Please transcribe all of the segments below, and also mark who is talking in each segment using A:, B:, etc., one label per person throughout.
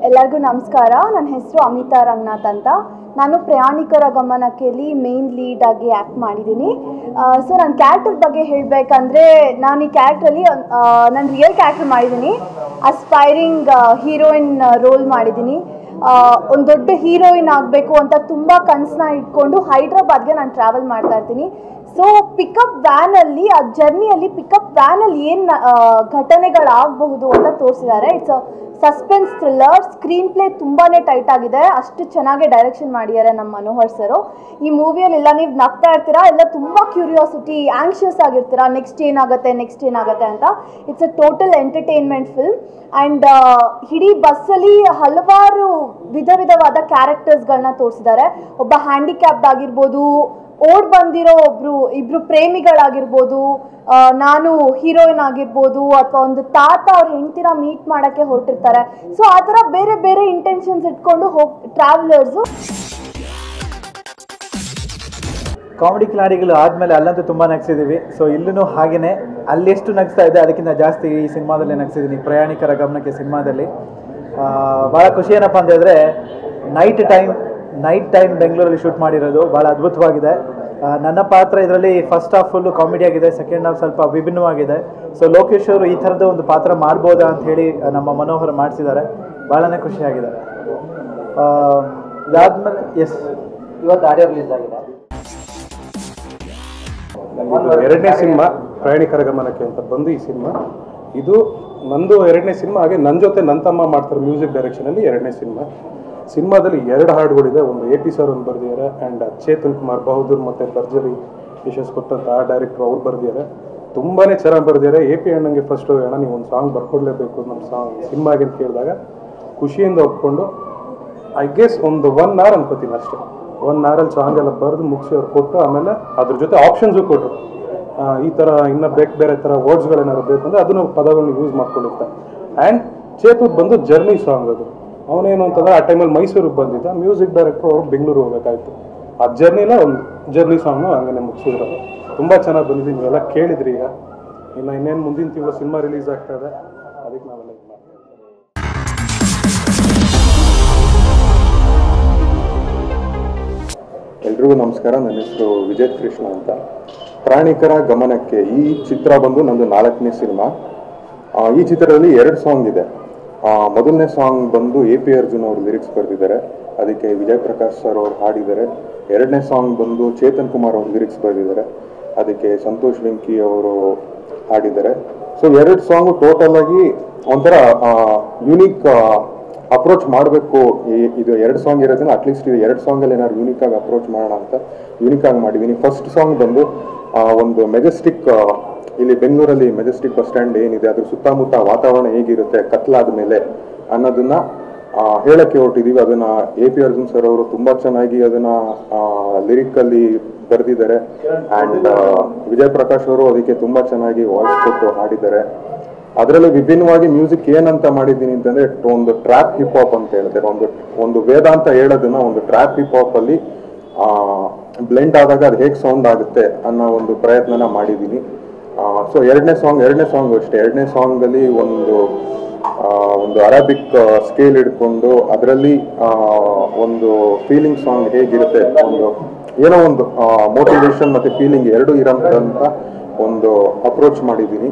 A: ಎಲ್ಲರಿಗೂ ನಮಸ್ಕಾರ ನನ್ನ ಹೆಸರು ಅಮಿತಾ ರಂಗನಾಥ್ ಅಂತ ನಾನು ಪ್ರಯಾಣಿಕರ ಗಮನಕ್ಕೆಲಿ ಮೇನ್ ಲೀಡ್ ಆಗಿ ಆ್ಯಕ್ಟ್ ಮಾಡಿದ್ದೀನಿ ಸೊ ನನ್ನ ಕ್ಯಾರೆಕ್ಟರ್ ಬಗ್ಗೆ ಹೇಳಬೇಕಂದ್ರೆ ನಾನು ಈ ಕ್ಯಾರೆಕ್ಟ್ರಲ್ಲಿ ನಾನು ರಿಯಲ್ ಕ್ಯಾರೆಕ್ಟರ್ ಮಾಡಿದ್ದೀನಿ ಅಸ್ಪೈರಿಂಗ್ ಹೀರೋಯಿನ್ ರೋಲ್ ಮಾಡಿದ್ದೀನಿ ಒಂದು ದೊಡ್ಡ ಹೀರೋಯಿನ್ ಆಗಬೇಕು ಅಂತ ತುಂಬ ಕನಸನ್ನ ಇಟ್ಕೊಂಡು ಹೈದ್ರಾಬಾದ್ಗೆ ನಾನು ಟ್ರಾವೆಲ್ ಮಾಡ್ತಾ ಇರ್ತೀನಿ ಸೊ ಪಿಕಪ್ ವ್ಯಾನಲ್ಲಿ ಆ ಜರ್ನಿಯಲ್ಲಿ ಪಿಕಪ್ ವ್ಯಾನಲ್ಲಿ ಏನು ಘಟನೆಗಳಾಗಬಹುದು ಅಂತ ತೋರಿಸಿದ್ದಾರೆ it's a suspense thriller screen play ತುಂಬಾ ಟೈಟ್ ಆಗಿದೆ ಅಷ್ಟು ಚೆನ್ನಾಗಿ ಡೈರೆಕ್ಷನ್ ಮಾಡಿದ್ದಾರೆ ನಮ್ಮ ಮನೋಹರ್ ಸರು ಈ ಮೂವಿಯಲ್ಲಿ ಎಲ್ಲ ನೀವು ನಗ್ತಾ ಇರ್ತೀರಾ ಎಲ್ಲ ತುಂಬ ಕ್ಯೂರಿಯಾಸಿಟಿ ಆಂಕ್ಷಿಯಸ್ ಆಗಿರ್ತೀರಾ ನೆಕ್ಸ್ಟ್ ಏನಾಗುತ್ತೆ ನೆಕ್ಸ್ಟ್ ಏನಾಗುತ್ತೆ ಅಂತ it's a total entertainment film and ಇಡೀ ಬಸ್ಸಲ್ಲಿ ಹಲವಾರು ವಿಧ ವಿಧವಾದ ಕ್ಯಾರೆಕ್ಟರ್ಸ್ಗಳನ್ನ ತೋರಿಸಿದ್ದಾರೆ ಒಬ್ಬ ಹ್ಯಾಂಡಿಕ್ಯಾಪ್ಡ್ ಆಗಿರ್ಬೋದು ಓಡ್ ಬಂದಿರೋ ಒಬ್ರು ಇಬ್ರು ಪ್ರೇಮಿಗಳಾಗಿರ್ಬೋದು ಆ, ನಾನು ಹೀರೋಯಿನ್ ಆಗಿರ್ಬೋದು ಅಥವಾ ಒಂದು ತಾತ ಅವ್ರ ಹೆಂಡ್ತಿನ ಮೀಟ್ ಮಾಡಕ್ಕೆ ಹೊರಟಿರ್ತಾರೆ ಸೊ ಆ ಥರ ಬೇರೆ ಬೇರೆ ಇಂಟೆನ್ಷನ್ಸ್ ಇಟ್ಕೊಂಡು ಹೋಗ್ ಟ್ರಾವೆಲರ್ಸು
B: ಕಾಮಿಡಿ ಕಿಲಾಡಿಗಳು ಆದಮೇಲೆ ಅಲ್ಲಂತೂ ತುಂಬ ನಗಿಸಿದ್ದೀವಿ ಸೊ ಇಲ್ಲೂ ಹಾಗೆಯೇ ಅಲ್ಲೆಷ್ಟು ನಗಿಸ್ತಾ ಇದೆ ಅದಕ್ಕಿಂತ ಜಾಸ್ತಿ ಈ ಸಿನಿಮಾದಲ್ಲಿ ನಗಿಸಿದ್ದೀನಿ ಪ್ರಯಾಣಿಕರ ಗಮನಕ್ಕೆ ಸಿನಿಮಾದಲ್ಲಿ ಭಾಳ ಖುಷಿ ಏನಪ್ಪ ಅಂತ ಹೇಳಿದ್ರೆ ನೈಟ್ ಟೈಮ್ ನೈಟ್ ಟೈಮ್ ಬೆಂಗಳೂರಲ್ಲಿ ಶೂಟ್ ಮಾಡಿರೋದು ಭಾಳ ಅದ್ಭುತವಾಗಿದೆ ಆ, ನನ್ನ ಪಾತ್ರ ಇದರಲ್ಲಿ ಫಸ್ಟ್ ಹಾಫ್ ಫುಲ್ಲು ಕಾಮಿಡಿ ಆಗಿದೆ ಸೆಕೆಂಡ್ ಹಾಫ್ ಸ್ವಲ್ಪ ವಿಭಿನ್ನವಾಗಿದೆ ಸೊ ಲೋಕೇಶ್ ಅವರು ಈ ಥರದ ಒಂದು ಪಾತ್ರ ಮಾಡ್ಬೋದಾ ಅಂತ ಹೇಳಿ ಆ, ನಮ್ಮ ಮನೋಹರ್ ಮಾಡಿಸಿದ್ದಾರೆ ಭಾಳನೇ ಖುಷಿಯಾಗಿದೆ ಇದಾದ್ಮೇಲೆ ಎಸ್
C: ಇವತ್ತು ಆಡಿಯೋ ರಿಲೀಸ್ ಆಗಿದೆ
D: ಇದು ಎರಡನೇ ಸಿನಿಮಾ ಪ್ರಯಾಣಿಕರ ಗಮನಕ್ಕೆ ಅಂತ ಬಂದು ಈ ಸಿನಿಮಾ ಇದು ನಂದು ಎರಡನೇ ಸಿನಿಮಾ ಹಾಗೆ ನನ್ನ ಜೊತೆ ನನ್ನ ತಮ್ಮ ಮಾಡ್ತಾರೆ ಮ್ಯೂಸಿಕ್ ಡೈರೆಕ್ಷನಲ್ಲಿ ಎರಡನೇ ಸಿನಿಮಾ ಸಿನಿಮಾದಲ್ಲಿ ಎರಡು ಹಾಡುಗಳಿದೆ ಒಂದು ಎ ಪಿ ಸರ್ ಒಂದು ಬರೆದಿದ್ದಾರೆ ಆ್ಯಂಡ್ ಚೇತನ್ ಕುಮಾರ್ ಬಹದ್ದೂರ್ ಮತ್ತು ಭರ್ಜರಿ ಯಶಸ್ ಕೊಟ್ಟಂತ ಆ ಡೈರೆಕ್ಟ್ರು ಅವ್ರು ಬರೆದಿದ್ದಾರೆ ತುಂಬಾ ಚೆನ್ನಾಗಿ ಬರೆದಿದ್ದಾರೆ ಎ ಪಿ ಅಣ್ಣಂಗೆ ಫಸ್ಟು ಅಣ್ಣ ನೀವು ಒಂದು ಸಾಂಗ್ ಬರ್ಕೊಡ್ಲೇಬೇಕು ನಮ್ಮ ಸಾಂಗ್ ಸಿನಿಮಾಗೆ ಅಂತ ಕೇಳಿದಾಗ ಖುಷಿಯಿಂದ ಒಪ್ಕೊಂಡು ಐ ಗೆಸ್ ಒಂದು ಒನ್ ಅವರ್ ಅನ್ಕೋತೀನಿ ಅಷ್ಟೇ ಒನ್ ಅವರಲ್ಲಿ ಸಾಂಗ್ ಎಲ್ಲ ಬರೆದು ಮುಗಿಸಿ ಅವ್ರು ಕೊಟ್ಟು ಆಮೇಲೆ ಅದ್ರ ಜೊತೆ ಆಪ್ಷನ್ಸು ಕೊಟ್ಟರು ಈ ಥರ ಇನ್ನು ಬೇರೆ ಬೇರೆ ಥರ ವರ್ಡ್ಸ್ಗಳೇನಾದ್ರು ಬೇಕು ಅಂದರೆ ಅದನ್ನು ಪದಗಳನ್ನ ಯೂಸ್ ಮಾಡ್ಕೊಂಡಿರ್ತಾರೆ ಆ್ಯಂಡ್ ಚೇತುದ್ ಬಂದು ಜರ್ನಿ ಸಾಂಗ್ ಅದು ಅವನೇನು ಅಂತಂದ್ರೆ ಆ ಟೈಮಲ್ಲಿ ಮೈಸೂರಿಗೆ ಬಂದಿದ್ದ ಮ್ಯೂಸಿಕ್ ಡೈರೆಕ್ಟರ್ ಅವ್ರು ಬೆಂಗಳೂರು ಹೋಗ್ಬೇಕಾಯ್ತು ಆ ಜರ್ನಿನ ಒಂದು ಜರ್ನಿ ಸಾಂಗು ಹಂಗನೆ ಮುಗಿಸಿದ್ರು ತುಂಬ ಚೆನ್ನಾಗಿ ಬಂದಿದೆ ನೀವೆಲ್ಲ ಕೇಳಿದ್ರಿ ಈಗ ಇನ್ನು ಇನ್ನೇನು ಮುಂದಿನ ತಿಂಗಳು ಸಿನಿಮಾ ರಿಲೀಸ್ ಆಗ್ತಾ ಇದೆ ಅದಕ್ಕೆ ನಾವೆಲ್ಲ ಇದು ಮಾಡ್ತಾ ಇದ್ದೀವಿ
E: ಎಲ್ರಿಗೂ ನಮಸ್ಕಾರ ನನ್ನ ಹೆಸರು ವಿಜಯ್ ಕೃಷ್ಣ ಅಂತ ಪ್ರಾಣಿಕರ ಗಮನಕ್ಕೆ ಈ ಚಿತ್ರ ಬಂದು ನಂದು ನಾಲ್ಕನೇ ಸಿನಿಮಾ ಆ, ಈ ಚಿತ್ರದಲ್ಲಿ ಎರಡು ಸಾಂಗ್ ಇದೆ ಆ, ಮೊದಲನೇ ಸಾಂಗ್ ಬಂದು ಎ ಪಿ ಅರ್ಜುನ್ ಅವರು ಲಿರಿಕ್ಸ್ ಬರೆದಿದ್ದಾರೆ ಅದಕ್ಕೆ ವಿಜಯ್ ಪ್ರಕಾಶ್ ಸರ್ ಅವರು ಹಾಡಿದ್ದಾರೆ ಎರಡನೇ ಸಾಂಗ್ ಬಂದು ಚೇತನ್ ಕುಮಾರ್ ಅವರು ಲಿರಿಕ್ಸ್ ಬರೆದಿದ್ದಾರೆ ಅದಕ್ಕೆ ಸಂತೋಷ್ ವೆಂಕಿ ಅವರು ಹಾಡಿದ್ದಾರೆ ಸೊ ಎರಡು ಸಾಂಗು ಟೋಟಲ್ ಆಗಿ ಒಂಥರ ಯುನೀಕ್ ಅಪ್ರೋಚ್ ಮಾಡಬೇಕು ಇದು ಎರಡು ಸಾಂಗ್ ಇರೋದ್ರಿಂದ ಅಟ್ಲೀಸ್ಟ್ ಇದು ಎರಡು ಸಾಂಗಲ್ಲಿ ಏನಾದ್ರು ಯೂನಿಕ್ ಆಗಿ ಅಪ್ರೋಚ್ ಮಾಡೋಣ ಅಂತ ಯೂನಿಕ್ ಆಗಿ ಮಾಡಿದ್ದೀನಿ ಫಸ್ಟ್ ಸಾಂಗ್ ಬಂದು ಆ, ಒಂದು ಮೆಜೆಸ್ಟಿಕ್ ಇಲ್ಲಿ ಬೆಂಗಳೂರಲ್ಲಿ ಮೆಜೆಸ್ಟಿಕ್ ಬಸ್ ಸ್ಟ್ಯಾಂಡ್ ಏನಿದೆ ಅದ್ರ ಸುತ್ತಮುತ್ತ ವಾತಾವರಣ ಹೇಗಿರುತ್ತೆ ಕತ್ಲಾದ ಮೇಲೆ ಅನ್ನೋದನ್ನ ಆ, ಹೇಳಕ್ಕೆ ಹೊರಟಿದೀವಿ ಅದನ್ನ ಎ ಪಿ ಅರ್ಜುನ್ ಸರ್ ಅವರು ತುಂಬಾ ಚೆನ್ನಾಗಿ ಅದನ್ನ ಲಿರಿಕ್ ಅಲ್ಲಿ ಬರೆದಿದ್ದಾರೆ ಅಂಡ್ ವಿಜಯ್ ಪ್ರಕಾಶ್ ಅವರು ಅದಕ್ಕೆ ತುಂಬಾ ಚೆನ್ನಾಗಿ ವಾಯ್ಸ್ ಕೊಟ್ಟು ಹಾಡಿದ್ದಾರೆ ಅದರಲ್ಲಿ ವಿಭಿನ್ನವಾಗಿ ಮ್ಯೂಸಿಕ್ ಏನಂತ ಮಾಡಿದ್ದೀನಿ ಅಂತಂದ್ರೆ ಒಂದು ಟ್ರ್ಯಾಪ್ ಹಿಪ್ ಹಾಪ್ ಅಂತ ಹೇಳ್ತಾರೆ ಒಂದು ಒಂದು ವೇದಾಂತ ಹೇಳೋದನ್ನ ಒಂದು ಟ್ರ್ಯಾಪ್ ಹಿಪ್ ಹಾಪ್ ಅಲ್ಲಿ ಬ್ಲೆಂಡ್ ಆದಾಗ ಅದು ಹೇಗೆ ಸೌಂಡ್ ಆಗುತ್ತೆ ಅನ್ನೋ ಒಂದು ಪ್ರಯತ್ನನ ಮಾಡಿದ್ದೀನಿ ಸೊ ಎರಡನೇ ಸಾಂಗ್ ಎರಡನೇ ಸಾಂಗ್ ಅಷ್ಟೇ ಎರಡನೇ ಸಾಂಗ್ ಅಲ್ಲಿ ಒಂದು ಆ, ಒಂದು ಅರಾಬಿಕ್ ಸ್ಕೇಲ್ ಹಿಡ್ಕೊಂಡು ಅದರಲ್ಲಿ ಒಂದು ಫೀಲಿಂಗ್ ಸಾಂಗ್ ಹೇಗಿರುತ್ತೆ ಒಂದು ಏನೋ ಒಂದು ಮೋಟಿವೇಶನ್ ಮತ್ತೆ ಫೀಲಿಂಗ್ ಎರಡು ಇರೋಂಥ ಒಂದು ಅಪ್ರೋಚ್ ಮಾಡಿದ್ದೀನಿ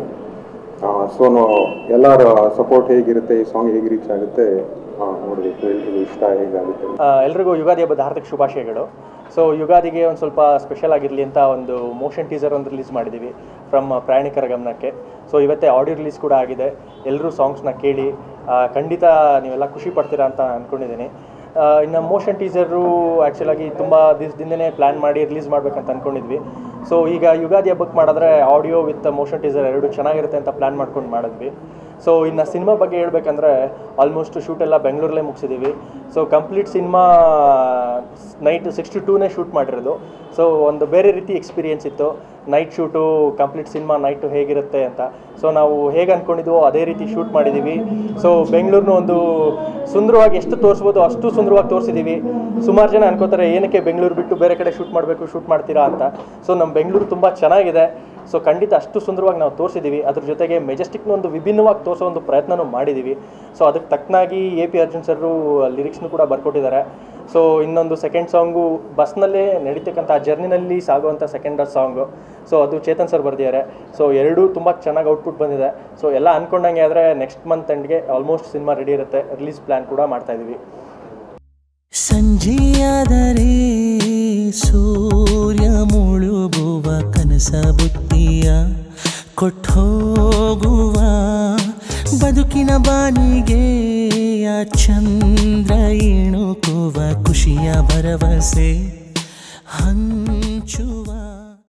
E: ಸೊ ಎಲ್ಲರ ಸಪೋರ್ಟ್ ಹೇಗಿರುತ್ತೆ ಈ ಸಾಂಗ್ ಹೇಗೆ ರೀಚ್ ಆಗುತ್ತೆ ಆ, ನೋಡ್ಬೇಕು ಎಲ್ರಿಗೂ ಇಷ್ಟ ಹೇಗಾಗುತ್ತೆ
F: ಆ, ಎಲ್ರಿಗೂ ಯುಗಾದಿ ಹಬ್ಬದ ಹಾರ್ದಿಕ ಶುಭಾಶಯಗಳು ಸೊ ಯುಗಾದಿಗೆ ಒಂದು ಸ್ವಲ್ಪ ಸ್ಪೆಷಲ್ ಆಗಿರಲಿ ಅಂತ ಒಂದು ಮೋಷನ್ ಟೀಸರ್ ಒಂದು ರಿಲೀಸ್ ಮಾಡಿದ್ದೀವಿ ಫ್ರಮ್ ಪ್ರಯಾಣಿಕರ ಗಮನಕ್ಕೆ ಸೊ ಇವತ್ತೇ ಆಡಿಯೋ ರಿಲೀಸ್ ಕೂಡ ಆಗಿದೆ ಎಲ್ಲರೂ ಸಾಂಗ್ಸ್ನ ಕೇಳಿ ಆ, ಖಂಡಿತ ನೀವೆಲ್ಲ ಖುಷಿ ಪಡ್ತೀರಾ ಅಂತ ಅಂದ್ಕೊಂಡಿದ್ದೀನಿ ಇನ್ನು ಮೋಷನ್ ಟೀಸರು ಆ್ಯಕ್ಚುಲಾಗಿ ತುಂಬ ದಿವಸದಿಂದನೇ ಪ್ಲ್ಯಾನ್ ಮಾಡಿ ರಿಲೀಸ್ ಮಾಡ್ಬೇಕಂತ ಅಂದ್ಕೊಂಡಿದ್ವಿ ಸೊ ಈಗ ಯುಗಾದಿ ಹಬ್ಬಕ್ಕೆ ಮಾಡಿದ್ರೆ ಆಡಿಯೋ ವಿತ್ ಮೋಷನ್ ಟೀಸರ್ ಎರಡು ಚೆನ್ನಾಗಿರುತ್ತೆ ಅಂತ ಪ್ಲ್ಯಾನ್ ಮಾಡ್ಕೊಂಡು ಮಾಡಿದ್ವಿ ಸೊ ಇನ್ನು ಸಿನಿಮಾ ಬಗ್ಗೆ ಹೇಳ್ಬೇಕಂದ್ರೆ ಆಲ್ಮೋಸ್ಟ್ ಶೂಟ್ ಎಲ್ಲ ಬೆಂಗಳೂರಲ್ಲೇ ಮುಗಿಸಿದ್ದೀವಿ so complete cinema night six to ಟೂನೇ ಶೂಟ್ ಮಾಡಿರೋದು ಸೊ ಒಂದು ಬೇರೆ ರೀತಿ ಎಕ್ಸ್ಪೀರಿಯನ್ಸ್ ಇತ್ತು night shoot complete cinema night ಹೇಗಿರುತ್ತೆ ಅಂತ ಸೊ ನಾವು ಹೇಗೆ ಅಂದ್ಕೊಂಡಿದ್ವೋ ಅದೇ ರೀತಿ ಶೂಟ್ ಮಾಡಿದ್ದೀವಿ ಸೊ ಬೆಂಗಳೂರಿನ ಒಂದು ಸುಂದರವಾಗಿ ಎಷ್ಟು ತೋರಿಸ್ಬೋದು ಅಷ್ಟು ಸುಂದರವಾಗಿ ತೋರಿಸಿದ್ದೀವಿ ಸುಮಾರು ಜನ ಅನ್ಕೋತಾರೆ ಏನಕ್ಕೆ ಬೆಂಗಳೂರು ಬಿಟ್ಟು ಬೇರೆ ಕಡೆ ಶೂಟ್ ಮಾಡಬೇಕು ಶೂಟ್ ಮಾಡ್ತೀರಾ ಅಂತ ಸೊ ನಮ್ಮ ಬೆಂಗಳೂರು ತುಂಬ ಚೆನ್ನಾಗಿದೆ ಸೊ ಖಂಡಿತ ಅಷ್ಟು ಸುಂದರವಾಗಿ ನಾವು ತೋರಿಸಿದ್ದೀವಿ ಅದ್ರ ಜೊತೆಗೆ ಮೆಜೆಸ್ಟಿಕ್ನ ಒಂದು ವಿಭಿನ್ನವಾಗಿ ತೋರಿಸೋ ಒಂದು ಪ್ರಯತ್ನನೂ ಮಾಡಿದ್ದೀವಿ ಸೊ ಅದಕ್ಕೆ ತಕ್ಕನಾಗಿ ಎ ಪಿ ಅರ್ಜುನ್ ಸರ್ ಲಿರಿಕ್ಸ್ನು ಕೂಡ ಬರ್ಕೊಟ್ಟಿದ್ದಾರೆ ಸೊ ಇನ್ನೊಂದು ಸೆಕೆಂಡ್ ಸಾಂಗು ಬಸ್ನಲ್ಲೇ ನಡೀತಕ್ಕಂಥ ಜರ್ನಿನಲ್ಲಿ ಸಾಗುವಂಥ ಸೆಕೆಂಡ್ ಸಾಂಗು ಸೊ ಅದು ಚೇತನ್ ಸರ್ ಬರೆದಿದ್ದಾರೆ ಸೊ ಎರಡೂ ತುಂಬ ಚೆನ್ನಾಗಿ ಔಟ್ಪುಟ್ ಬಂದಿದೆ ಸೊ ಎಲ್ಲ ಅಂದ್ಕೊಂಡಂಗೆ ಆದರೆ ನೆಕ್ಸ್ಟ್ ಮಂತ್ ಎಂಡ್ಗೆ ಆಲ್ಮೋಸ್ಟ್ ಸಿನಿಮಾ ರೆಡಿ ಇರುತ್ತೆ ರಿಲೀಸ್ ಪ್ಲ್ಯಾನ್ ಕೂಡ ಮಾಡ್ತಾ ಇದ್ದೀವಿ
G: ಸಂಜೆಯಾದರೆ ಸೂರ್ಯ ಮುಳುಗುವ ಕನಸ ಬುತ್ತಿಯ ಕೊಟ್ಟೋಗುವ ಬದುಕಿನ ಬಾನಿಗೆ ಆ ಚಂದ್ರ ಇಣುಕುವ ಖುಷಿಯ ಭರವಸೆ ಹಂಚುವ